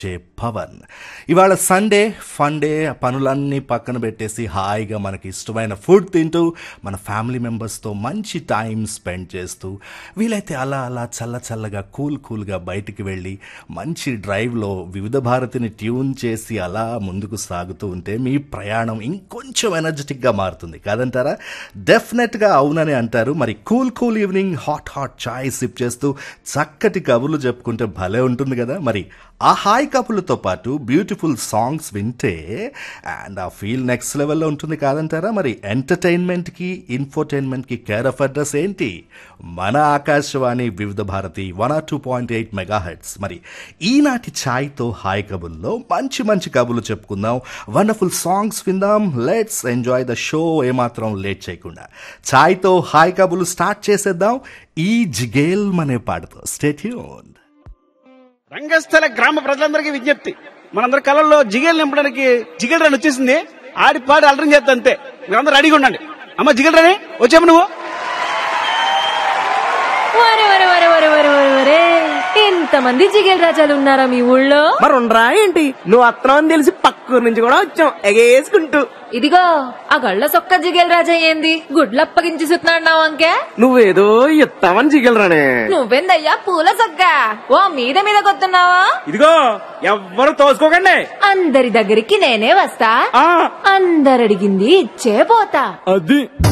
జే పవన్ ఇవాళ Sunday fun day పనులన్నీ పక్కన పెట్టేసి హాయిగా మనకి ఇష్టమైన ఫుడ్ తింటూ మన ఫ్యామిలీ మెంబర్స్తో మంచి టైం స్పెండ్ చేస్తూ వీలైతే అలా అలా చల్ల చల్లగా కూల్ కూల్గా బయటికి వెళ్ళి మంచి డ్రైవ్లో వివిధ భారతిని ట్యూన్ చేసి అలా ముందుకు సాగుతూ ఉంటే మీ ప్రయాణం ఇంకొంచెం ఎనర్జెటిక్గా మారుతుంది కాదంటారా డెఫినెట్గా అవునని అంటారు మరి cool cool evening hot hot chai sip చేస్తూ చక్కటి కబుర్లు చెప్పుకుంటే భలే ఉంటుంది కదా మరి ఆ హాయ్ కబుర్లతో పాటు బ్యూటిఫుల్ సాంగ్స్ వింటే అండ్ ఆ ఫీల్ నెక్స్ట్ లెవెల్లో ఉంటుంది కాదంటారా మరి ఎంటర్టైన్మెంట్కి ఇన్ఫోటైన్మెంట్కి కేర్ ఆఫ్ అడ్రస్ ఏంటి మన Akashvani Vividh Bharati one or two point eight mega hertz మరి ఈనాటి ఛాయ్తో హాయ్ కబుర్లో మంచి మంచి కబుర్లు చెప్పుకుందాం వండర్ఫుల్ సాంగ్స్ విందాం లెట్స్ ఎంజాయ్ ద షో ఏమాత్రం లేట్ చేయకుండా ఛాయ్తో హాయ్ కబుర్లు స్టార్ట్ చేసేద్దాం ఈ జిగేల్ అనే పాటతో స్టేట్యూన్ రంగస్థల గ్రామ ప్రజలందరికీ విజ్ఞప్తి మనందరి కళల్లో జిగేలు నింపడానికి జిగేల్ రాని వచ్చేసింది ఆడి పాడి అలరం చేస్తా అంతే మీరందరూ రెడీగా ఉండండి అమ్మ జిగేల్ రాని వచ్చాము నువ్వు వరే వరే వరే వరే వరే వరే వరే ఇంతమంది జిగేల్ రాజాలు ఉన్నారా మీ ఊళ్ళో మరి ఉండరా ఏంటి నువ్వు అత్తనం అని తెలిసి పక్కూరు నుంచి కూడా వచ్చాం ఎగేసుకుంటూ ఇదిగో ఆ గళ్ళ సొక్క జిగేల్ రాజా ఏంది గుడ్లప్పగించి సుతున్నాడు అంకే నువ్వేదో ఇస్తావని జిగలరానే నువ్వెందయ్యా పూల సొక్క ఓ మీద మీద కొత్తున్నావా ఇదిగో ఎవ్వరు తోసుకోకండి అందరి దగ్గరికి నేనే వస్తా ఆ అందరడిగింది ఇచ్చే పోతా అది